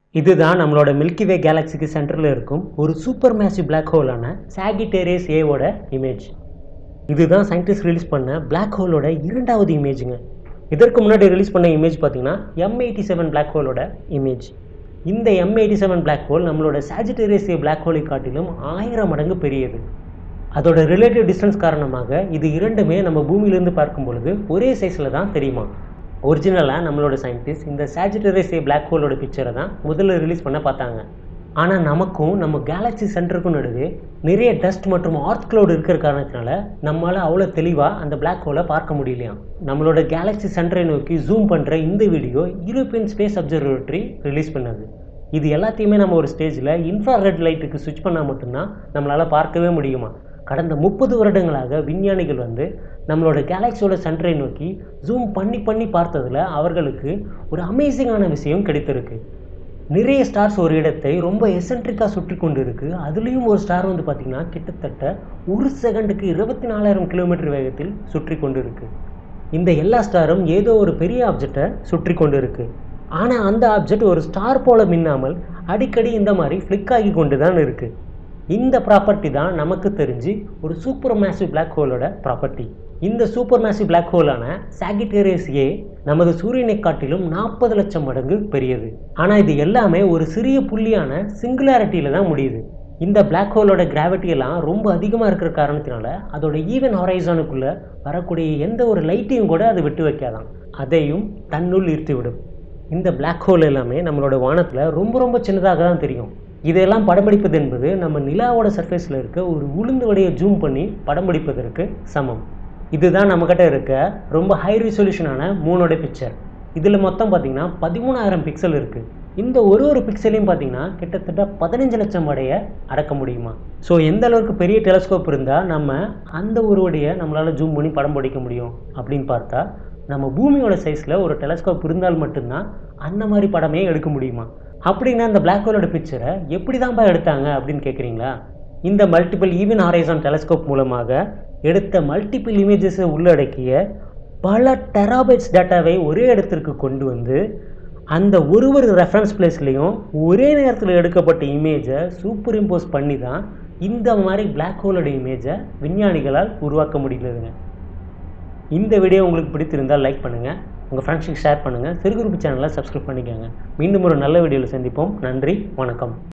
இதுதான் நம்மளோட மில்கி வே கேலக்ஸிக்கு சென்டரில் இருக்கும் ஒரு சூப்பர் மேசிவ் பிளாக் ஹோலான சாகிட்டேரியஸ் ஏவோட இமேஜ் இதுதான் சயின்டிஸ்ட் ரிலீஸ் பண்ண பிளாக் ஹோலோட இரண்டாவது இமேஜுங்க இதற்கு முன்னாடி ரிலீஸ் பண்ண இமேஜ் பார்த்தீங்கன்னா எம் எயிட்டி செவன் பிளாக் ஹோலோட இமேஜ் இந்த M eighty seven black hole நம்மளோட சாஜிட்டேரியஸ் ஏ பிளாக் ஹோலை காட்டிலும் ஆயிரம் மடங்கு பெரியது அதோட ரிலேட்டிவ் டிஸ்டன்ஸ் காரணமாக இது இரண்டுமே நம்ம பூமியிலேருந்து பார்க்கும் பொழுது ஒரே சைஸில் தான் தெரியுமா ஒரிஜினலாக நம்மளோட சயின்டிஸ்ட் இந்த சாஜிட்டரியஸ் ஏ பிளாக் ஹோலோட பிக்சரை தான் முதல்ல ரிலீஸ் பண்ண பார்த்தாங்க ஆனால் நமக்கும் நம்ம கேலக்ஸி சென்டருக்கும் நடுவே நிறைய டஸ்ட் மற்றும் ஆர்த் க்ளவுட் இருக்கிற காரணத்தினால நம்மளால் அவ்வளோ தெளிவாக அந்த பிளாக் ஹோலை பார்க்க முடியலையாம் நம்மளோட கேலக்ஸி சென்டரை நோக்கி ஜூம் பண்ணுற இந்த video European space observatory release பண்ணது இது எல்லாத்தையுமே நம்ம ஒரு ஸ்டேஜில் இன்ஃப்ராரெட் லைட்டுக்கு சுவிட்ச் பண்ணால் மட்டும்தான் நம்மளால் பார்க்கவே முடியுமா கடந்த முப்பது வருடங்களாக விஞ்ஞானிகள் வந்து நம்மளோட கேலக்ஸியோட சென்டரை நோக்கி ஜூம் பண்ணி பண்ணி பார்த்ததில் அவர்களுக்கு ஒரு அமேசிங்கான விஷயம் கிடைத்திருக்கு நிறைய ஸ்டார்ஸ் ஒரு இடத்தை ரொம்ப எசன்ட்ரிக்காக சுற்றி கொண்டு இருக்குது அதுலேயும் ஒரு ஸ்டார் வந்து பார்த்திங்கன்னா கிட்டத்தட்ட ஒரு செகண்டுக்கு இருபத்தி நாலாயிரம் கிலோமீட்டர் வேகத்தில் சுற்றி கொண்டு இருக்குது இந்த எல்லா ஸ்டாரும் ஏதோ ஒரு பெரிய ஆப்ஜெக்டை சுற்றி கொண்டு இருக்குது ஆனால் அந்த ஆப்ஜெக்ட் ஒரு ஸ்டார் போல மின்னாமல் அடிக்கடி இந்த மாதிரி ஃப்ளிக் ஆகி கொண்டு தான் இருக்குது இந்த ப்ராப்பர்ட்டி தான் நமக்கு தெரிஞ்சு ஒரு சூப்பர் மேசிவ் பிளாக் ஹோலோட ப்ராப்பர்ட்டி இந்த சூப்பர் மேசிவ் பிளாக் ஹோலான சாகிட்டேரியஸ் ஏ நமது சூரியனை காட்டிலும் நாற்பது லட்சம் மடங்கு பெரியது ஆனால் இது எல்லாமே ஒரு சிறிய புள்ளியான சிங்குலாரிட்டியில் தான் முடியுது இந்த பிளாக் ஹோலோட கிராவிட்டி எல்லாம் ரொம்ப அதிகமாக இருக்கிற காரணத்தினால அதோட ஈவன் ஹொரைசானுக்குள்ளே வரக்கூடிய எந்த ஒரு லைட்டையும் கூட அது விட்டு வைக்காதான் அதையும் தன்னுள் ஈர்த்து விடும் இந்த பிளாக் ஹோல் எல்லாமே நம்மளோட வானத்தில் ரொம்ப ரொம்ப சின்னதாக தான் தெரியும் இதையெல்லாம் படம் பிடிப்பது என்பது நம்ம நிலாவோட சர்ஃபேஸில் இருக்க ஒரு உளுந்து வடையை ஜூம் பண்ணி படம் பிடிப்பதற்கு சமம் இதுதான் நம்மக்கிட்ட இருக்க ரொம்ப ஹை ரிசொல்யூஷனான மூணோட பிக்சர் இதில் மொத்தம் பார்த்திங்கன்னா பதிமூணாயிரம் பிக்சல் இருக்குது இந்த ஒரு ஒரு பிக்சலையும் பார்த்தீங்கன்னா கிட்டத்தட்ட பதினஞ்சு லட்சம் வடையை அடக்க முடியுமா ஸோ எந்த அளவுக்கு பெரிய டெலஸ்கோப் இருந்தால் நம்ம அந்த ஒரு வடையை நம்மளால் ஜூம் பண்ணி படம் பிடிக்க முடியும் அப்படின்னு பார்த்தா நம்ம பூமியோட சைஸில் ஒரு டெலஸ்கோப் இருந்தால் மட்டும்தான் அந்த மாதிரி படமே எடுக்க முடியுமா அப்படின்னா அந்த பிளாக் ஹோலோட பிக்சரை எப்படி தான்ப்பா எடுத்தாங்க அப்படின்னு கேட்குறீங்களா இந்த மல்டிபிள் ஈவன் ஹாரைசான் டெலஸ்கோப் மூலமாக எடுத்த மல்டிபிள் இமேஜஸை உள்ளடக்கிய பல டெராபைட்ஸ் டேட்டாவை ஒரே இடத்திற்கு கொண்டு வந்து அந்த ஒரு ஒரு ரெஃபரன்ஸ் பிளேஸ்லேயும் ஒரே நேரத்தில் எடுக்கப்பட்ட இமேஜை சூப்பர் இம்போஸ் பண்ணி தான் இந்த மாதிரி பிளாக் ஹோலோட இமேஜை விஞ்ஞானிகளால் உருவாக்க முடியலதுங்க இந்த வீடியோ உங்களுக்கு பிடித்திருந்தால் லைக் பண்ணுங்கள் உங்கள் ஃப்ரெண்ட்ஸுக்கு ஷேர் பண்ணுங்கள் சிறுகுறிப்பு சேனலை சப்ஸ்கிரைப் பண்ணிக்கோங்க மீண்டும் ஒரு நல்ல வீடியோவில் சந்திப்போம் நன்றி வணக்கம்